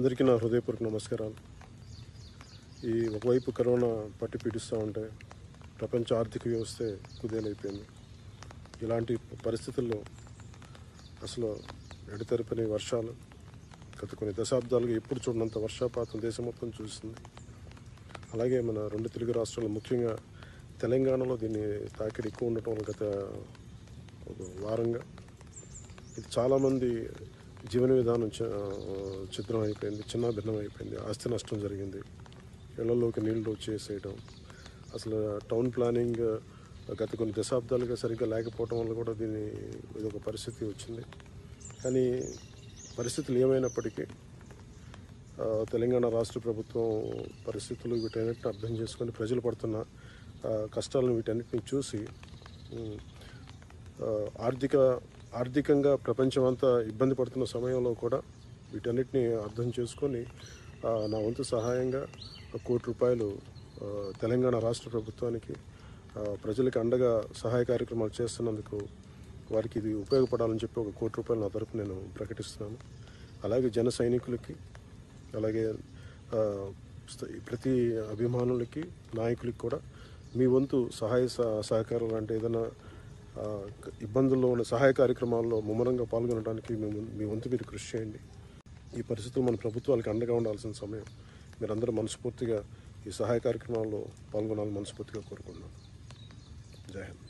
అందరికీ నా హృదయపూర్వక నమస్కారాలు ఈ ఒకవైపు కరోనా పట్టి పీడిస్తూ ఉంటే ప్రపంచ ఆర్థిక వ్యవస్థే కుదేలైపోయింది ఇలాంటి పరిస్థితుల్లో అసలు ఎడతెరపని వర్షాలు గత కొన్ని దశాబ్దాలుగా ఎప్పుడు చూడనంత వర్షాపాతం దేశం మొత్తం చూసింది అలాగే మన రెండు తెలుగు రాష్ట్రాలు ముఖ్యంగా తెలంగాణలో దీన్ని తాకిడి ఎక్కువ ఉండటం వల్ల గత ఒక వారంగా ఇది చాలామంది జీవన విధానం చ- చిత్రం అయిపోయింది చిన్న భిన్నం అయిపోయింది ఆస్తి నష్టం జరిగింది ఇళ్లలోకి నీళ్లు వచ్చేసేయడం అసలు టౌన్ ప్లానింగ్ గత కొన్ని దశాబ్దాలుగా సరిగ్గా లేకపోవడం వల్ల కూడా దీని ఇది ఒక పరిస్థితి వచ్చింది కానీ పరిస్థితులు ఏమైనప్పటికీ ఆ, తెలంగాణ రాష్ట్ర ప్రభుత్వం పరిస్థితులు వీటన్నిటిని అర్థం చేసుకొని ప్రజలు పడుతున్న ఆ, కష్టాలను వీటన్నిటిని చూసి ఉమ్, ఆ, ఆర్థిక ఆర్థికంగా ప్రపంచం అంతా ఇబ్బంది పడుతున్న సమయంలో కూడా వీటన్నిటిని అర్థం చేసుకొని ఆ, నా వంతు సహాయంగా ఒక కోటి రూపాయలు ఆ, తెలంగాణ రాష్ట్ర ప్రభుత్వానికి ఆ, ప్రజలకు అండగా సహాయ కార్యక్రమాలు చేస్తున్నందుకు వారికి ఇది ఉపయోగపడాలని చెప్పి ఒక కోటి రూపాయలు నా తరపు నేను ప్రకటిస్తున్నాను అలాగే జన సైనికులకి అలాగే ఆ, స్త- ప్రతి అభిమానులకి నాయకులకి కూడా మీ వంతు సహాయ సహ- సహకారం అంటే ఏదైనా ఆ, క- ఇబ్బందుల్లో ఉన్న సహాయ కార్యక్రమాల్లో ముమ్మరంగా పాల్గొనడానికి మీ వం- మీ వంతు మీరు కృషి చేయండి ఈ పరిస్థితులు మన ప్రభుత్వాలకు అండగా ఉండాల్సిన సమయం మీరందరూ మనస్ఫూర్తిగా ఈ సహాయ కార్యక్రమాల్లో పాల్గొనాలని మనస్ఫూర్తిగా కోరుకుంటున్నాను జై హింద్